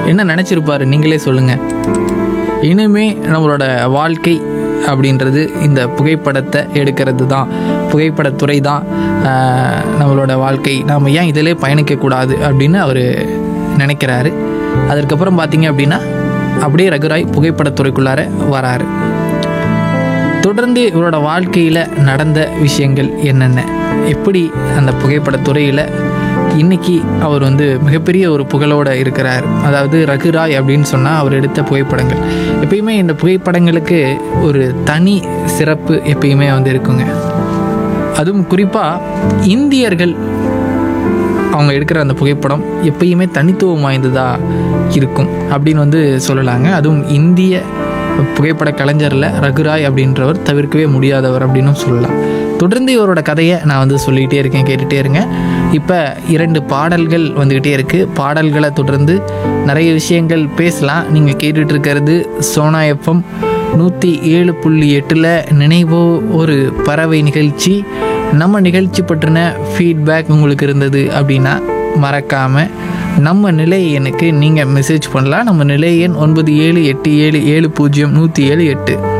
என்ன நினச்சிருப்பாரு நீங்களே சொல்லுங்கள் இனிமே நம்மளோட வாழ்க்கை அப்படின்றது இந்த புகைப்படத்தை எடுக்கிறது தான் புகைப்படத்துறை தான் ஆஹ், நம்மளோட வாழ்க்கை நாம் ஏன் இதிலே பயணிக்கக்கூடாது அப்படின்னு அவர் நினைக்கிறாரு அதற்கப்புறம் பார்த்தீங்க அப்படின்னா அப்படியே ரகுராய் புகைப்படத்துறைக்குள்ளார வராரு தொடர்ந்து இவரோட வாழ்க்கையில் நடந்த விஷயங்கள் என்னென்ன எப்படி அந்த புகைப்படத்துறையில் இன்னைக்கு அவர் வந்து மிகப்பெரிய ஒரு புகழோட இருக்கிறார் அதாவது ரகுராய் அப்படின்னு சொன்னால் அவர் எடுத்த புகைப்படங்கள் எப்பயுமே இந்த புகைப்படங்களுக்கு ஒரு தனி சிறப்பு எப்பயுமே வந்து இருக்குங்க அதுவும் குறிப்பாக இந்தியர்கள் அவங்க எடுக்கிற அந்த புகைப்படம் எப்பயுமே தனித்துவம் வாய்ந்ததாக இருக்கும் அப்படின்னு வந்து சொல்லலாங்க அதுவும் இந்திய புகைப்பட கலைஞரில் ரகுராய் அப்படின்றவர் தவிர்க்கவே முடியாதவர் அப்படின்னும் சொல்லலாம் தொடர்ந்து இவரோட கதையை நான் வந்து சொல்லிகிட்டே இருக்கேன் கேட்டுகிட்டே இருங்க இப்போ இரண்டு பாடல்கள் வந்துக்கிட்டே இருக்குது பாடல்களை தொடர்ந்து நிறைய விஷயங்கள் பேசலாம் நீங்கள் கேட்டுட்டு இருக்கிறது சோனா எஃப்எம் நூற்றி ஏழு புள்ளி எட்டில் நினைவோ ஒரு பறவை நிகழ்ச்சி நம்ம நிகழ்ச்சி பற்றின ஃபீட்பேக் உங்களுக்கு இருந்தது அப்படின்னா மறக்காமல் நம்ம நிலை எண்ணுக்கு நீங்கள் மெசேஜ் பண்ணலாம் நம்ம நிலை எண் ஒன்பது ஏழு எட்டு ஏழு ஏழு பூஜ்ஜியம் நூற்றி ஏழு எட்டு